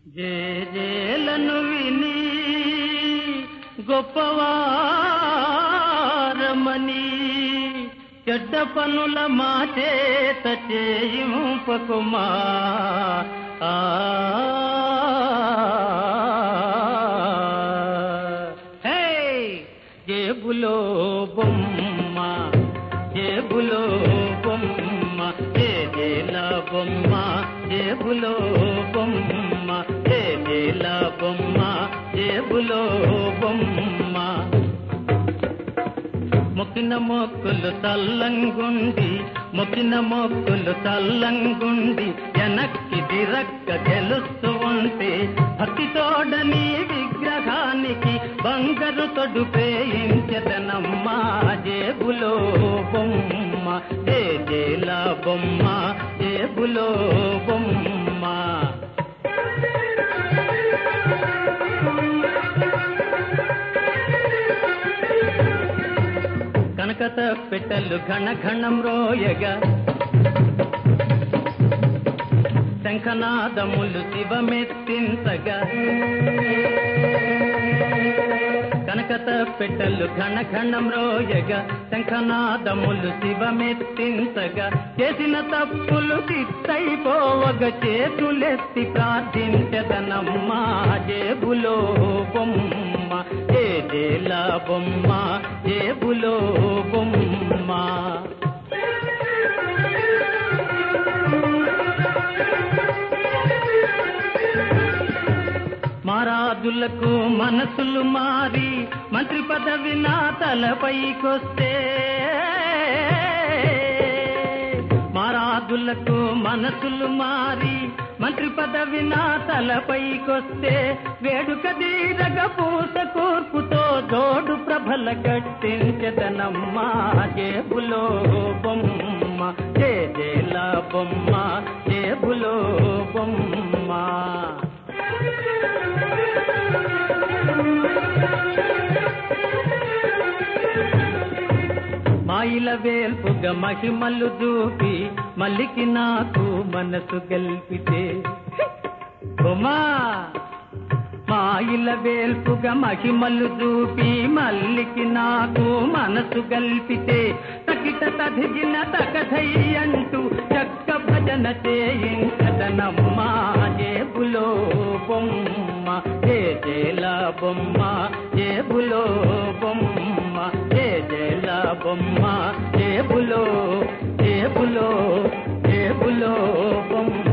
జేజేలను విని గొప్పవారమని చెడ్డ పనుల మా చేత చేయింపకుమా ఆ హే! జేబులో బొమ్మ జేబులో బొమ్మ జేజేల బొమ్మ జేబులో బొమ్మ జేజేల బొమ్మ జేబులో బొమ్మ మొక్కిన మొక్కులు తల్లంగుండి మొక్కిన మొక్కులు తల్లంగుండి వెనక్కి తిరక్క గెలుస్తూ ఉంటే భక్తితోడని విగ్రహానికి బంగారు తొడుపేయించదనమ్మా జేబులో బొమ్మ జేజేల బొమ్మ జేబులో బొమ్మ కనకత పెట్టలు ఘన ఘనం రోయగా శంఖనాదములు శివమెత్తింతగా కనకత పెట్టలు ఘన ఘనం రోయగా శంఖనాదములు శివమెత్తింతగా చేసిన తప్పులు తిట్టయిపోవగ చేతులెత్తి ప్రార్థించదనమ్మా జేబులో బొమ్మ ఏ జేల బొమ్మ జేబులో బొమ్మ మారాజులకు మనసులు మారి మంత్రి పదవి నా తలపైకొస్తే మారాజులకు మనసులు మారి మంత్రి పదవి నా తలపైకొస్తే వేడుక దీరగ పూత కూర్పుతో జోడు ప్రభల కట్టించదనమ్మా జేబులో బొమ్మ జేజేల బొమ్మ జేబులో బొమ్మ మాయిల వేల్పుగ మహిమలు దూపి మల్లికి నాకు మనసు గల్పితే ఉమా మాయిల వేల్పుగ మహిమలు దూపి మల్లికి నాకు మనసు గల్పితే తకిట తదిగిన తకథై అంటూ చక్క భజన చేయించదనమ్మా జేబులో బొమ్మ జేజేల బొమ్మ జేబులో బొమ్మ జేజేల బొమ్మ జేబులో జేబులో జేబులో బొమ్మ